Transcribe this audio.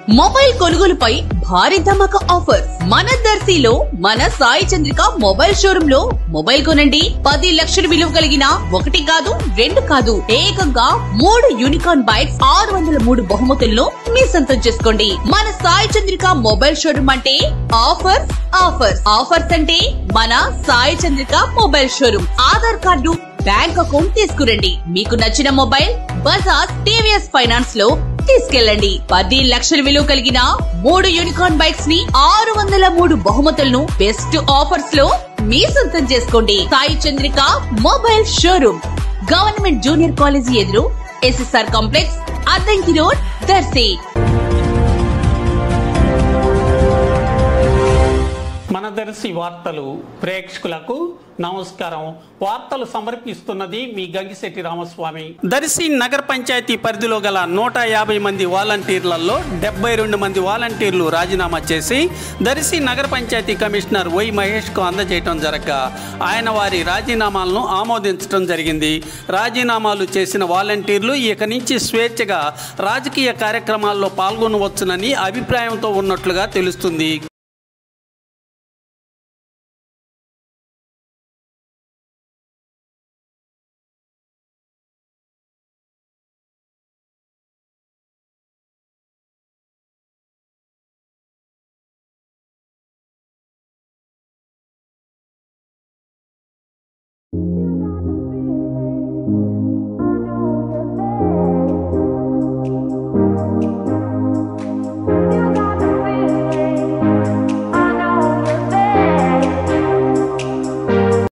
mobile కొనుగోలుపై భారీ ధమాకా offer మన దర్శిలో మన సాయి చంద్రిక మొబైల్ షోరూమ్ లో మొబైల్ కొనండి పది లక్షల విలువ కలిగిన ఒకటి కాదు రెండు కాదు ఏకంగా మూడు యూనికార్న్ బైక్స్ ఆరు వందల మూడు బహుమతులను మీ సొంతం చేసుకోండి మన సాయి చంద్రిక మొబైల్ షోరూమ్ అంటే ఆఫర్స్ ఆఫర్స్ ఆఫర్స్ అంటే మన Sai Chandrika mobile showroom Aadhaar card bank account తీసుకురండి మీకు నచ్చిన మొబైల్ బజాజ్ టీవీఎస్ ఫైనాన్స్ లో తీసుకెళ్ళండి పది లక్షల విలువ కలిగిన మూడు యూనికార్న్ బైక్స్ ని ఆరు వందల మూడు బహుమతులను బెస్ట్ ఆఫర్స్ లో మీ సొంతం చేసుకోండి Sai Chandrika mobile showroom government junior college ఎదురు SSR complex Addanki road Darsi మన దర్శి వార్తలు ప్రేక్షకులకు నమస్కారం వార్తలు సమర్పిస్తున్నది మీ గంగిశెట్టి రామస్వామి దర్శి నగర పంచాయతీ పరిధిలో గల నూట యాభై మంది వాలంటీర్లలో డెబ్బై రెండు మంది వాలంటీర్లు రాజీనామా చేసి దర్శి నగర పంచాయతీ కమిషనర్ వై మహేష్కు అందజేయటం జరగగా ఆయన వారి రాజీనామాలను ఆమోదించడం జరిగింది రాజీనామాలు చేసిన వాలంటీర్లు ఇక నుంచి స్వేచ్ఛగా రాజకీయ కార్యక్రమాల్లో పాల్గొనవచ్చునని అభిప్రాయంతో ఉన్నట్లుగా తెలుస్తుంది